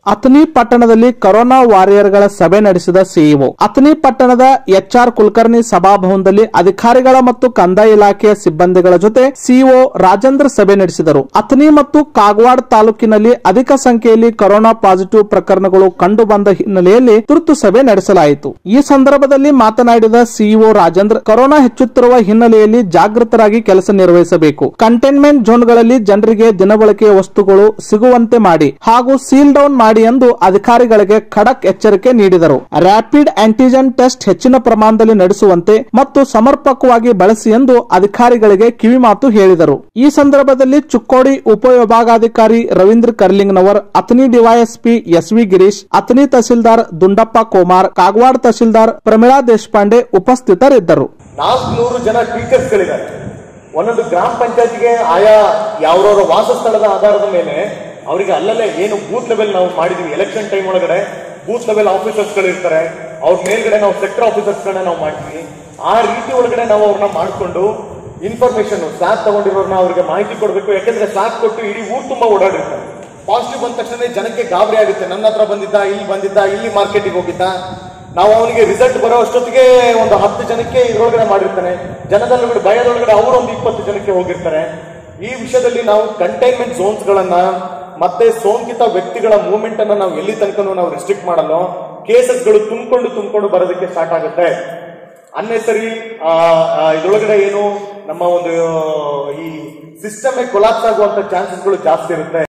ಅಥಣಿ ಪಟ್ಟಣದಲ್ಲಿ ಕೊರೋನಾ ವಾರಿಯರ್ಗಳ ಸಭೆ ನಡೆಸಿದ ಸಿಇಒ ಅಥಣಿ ಪಟ್ಟಣದ ಎಚ್ಆರ್ ಕುಲಕರ್ಣಿ ಸಭಾಭವನದಲ್ಲಿ ಅಧಿಕಾರಿಗಳ ಮತ್ತು ಕಂದಾಯ ಇಲಾಖೆಯ ಸಿಬ್ಬಂದಿಗಳ ಜೊತೆ ಸಿಇಒ ರಾಜೇಂದ್ರ ಸಭೆ ನಡೆಸಿದರು ಅಥಣಿ ಮತ್ತು ಕಾಗವಾಡ ತಾಲೂಕಿನಲ್ಲಿ ಅಧಿಕ ಸಂಖ್ಯೆಯಲ್ಲಿ ಕೊರೋನಾ ಪಾಸಿಟಿವ್ ಪ್ರಕರಣಗಳು ಕಂಡು ಬಂದ ಹಿನ್ನೆಲೆಯಲ್ಲಿ ತುರ್ತು ಸಭೆ ನಡೆಸಲಾಯಿತು ಈ ಸಂದರ್ಭದಲ್ಲಿ ಮಾತನಾಡಿದ ಸಿಇಒ ರಾಜೇಂದ್ರ ಕೊರೋನಾ ಹೆಚ್ಚುತ್ತಿರುವ ಹಿನ್ನೆಲೆಯಲ್ಲಿ ಜಾಗೃತರಾಗಿ ಕೆಲಸ ನಿರ್ವಹಿಸಬೇಕು ಕಂಟೈನ್ಮೆಂಟ್ ಝೋನ್ಗಳಲ್ಲಿ ಜನರಿಗೆ ದಿನಬಳಕೆಯ ವಸ್ತುಗಳು ಸಿಗುವಂತೆ ಮಾಡಿ ಹಾಗೂ ಸೀಲ್ ಡೌನ್ ಮಾಡಿ ಎಂದು ಅಧಿಕಾರಿಗಳಿಗೆ ಖಡಕ್ ಎಚ್ಚರಿಕೆ ನೀಡಿದರು ರ್ಯಾಪಿಡ್ ಆಂಟಿಜೆನ್ ಟೆಸ್ಟ್ ಹೆಚ್ಚಿನ ಪ್ರಮಾಣದಲ್ಲಿ ನಡೆಸುವಂತೆ ಮತ್ತು ಸಮರ್ಪಕವಾಗಿ ಬಳಸಿ ಎಂದು ಅಧಿಕಾರಿಗಳಿಗೆ ಕಿವಿಮಾತು ಹೇಳಿದರು ಈ ಸಂದರ್ಭದಲ್ಲಿ ಚುಕ್ಕೋಡಿ ಉಪವಿಭಾಗಾಧಿಕಾರಿ Ravindra Karlingannavar Athani DYSP S V Girish Athani ತಹಸೀಲ್ದಾರ್ ದುಂಡಪ್ಪ ಕೋಮಾರ್ ಕಾಗವಾಡ ತಹಸೀಲ್ದಾರ್ ಪ್ರಮೀಳಾ ದೇಶಪಾಂಡೆ ಉಪಸ್ಥಿತರಿದ್ದರು ನಾಲ್ಕುನೂರು ಜನ ಟೀಚರ್ಸ್ಗಳಿದ್ದಾರೆ ಒಂದೊಂದು ಗ್ರಾಮ ಪಂಚಾಯತಿಗೆ ಆಯಾ ಯಾವ್ರವ್ರ ವಾಸಸ್ಥಳದ ಆಧಾರದ ಮೇಲೆ ಅವರಿಗೆ ಅಲ್ಲಲ್ಲೇ ಏನು ಬೂತ್ ಲೆವೆಲ್ ನಾವು ಮಾಡಿದೀವಿ ಎಲೆಕ್ಷನ್ ಟೈಮ್ ಒಳಗಡೆ ಬೂತ್ ಲೆವೆಲ್ ಆಫೀಸರ್ಸ್ಗಳು ಇರ್ತಾರೆ ಅವ್ರ ಮೇಲ್ಗಡೆ ನಾವು ಸೆಕ್ಟರ್ ಆಫೀಸರ್ಸ್ಗಳನ್ನ ನಾವು ಮಾಡ್ತೀವಿ ಆ ರೀತಿ ಒಳಗಡೆ ನಾವು ಅವ್ರನ್ನ ಮಾಡಿಕೊಂಡು ಇನ್ಫಾರ್ಮೇಶನ್ ಸ್ಲಾಬ್ ತಗೊಂಡಿರೋರ್ನ ಅವ್ರಿಗೆ ಮಾಹಿತಿ ಕೊಡಬೇಕು ಯಾಕಂದ್ರೆ ಸ್ಲಾಬ್ ಕೊಟ್ಟು ಇಡೀ ಊರ್ ತುಂಬಾ ಓಡಾಡಿರ್ತಾರೆ ಪಾಸಿಟಿವ್ ಬಂದ ತಕ್ಷಣ ಜನಕ್ಕೆ ಗಾಬರಿ ಆಗುತ್ತೆ ನನ್ನ ಹತ್ರ ಬಂದಿದ್ದ ಇಲ್ಲಿ ಬಂದಿದ್ದ ಇಲ್ಲಿ ಮಾರ್ಕೆಟಿಗೆ ಹೋಗಿದ್ದ ನಾವು ಅವನಿಗೆ ರಿಸಲ್ಟ್ ಬರೋ ಅಷ್ಟೊತ್ತಿಗೆ ಒಂದು ಹತ್ತು ಜನಕ್ಕೆ ಇದ್ರೊಳಗಡೆ ಮಾಡಿರ್ತಾನೆ ಜನದೊಳಗಡೆ ಭಯದೊಳಗಡೆ ಅವರು ಒಂದು ಇಪ್ಪತ್ತು ಜನಕ್ಕೆ ಹೋಗಿರ್ತಾರೆ ಈ ವಿಷಯದಲ್ಲಿ ನಾವು ಕಂಟೈನ್ಮೆಂಟ್ ಝೋನ್ಸ್ ಗಳನ್ನ ಮತ್ತೆ ಸೋಂಕಿತ ವ್ಯಕ್ತಿಗಳ ಮೂವ್ಮೆಂಟ್ ಅನ್ನ ನಾವು ಎಲ್ಲಿ ತನಕ ನಾವು ರೆಸ್ಟ್ರಿಕ್ಟ್ ಮಾಡಲು ಕೇಸಸ್ಗಳು ತುಂಬಿಕೊಂಡು ತುಂಬಿಕೊಂಡು ಬರೋದಕ್ಕೆ ಸ್ಟಾರ್ಟ್ ಆಗುತ್ತೆ ಅನ್ನೆಸರಿ ಇದ್ರೊಳಗಡೆ ಏನು ನಮ್ಮ ಒಂದು ಈ ಸಿಸ್ಟಮ್ ಕೊಲಾಪ್ಸ್ ಆಗುವಂತ ಚಾನ್ಸಸ್ಗಳು ಜಾಸ್ತಿ ಇರುತ್ತೆ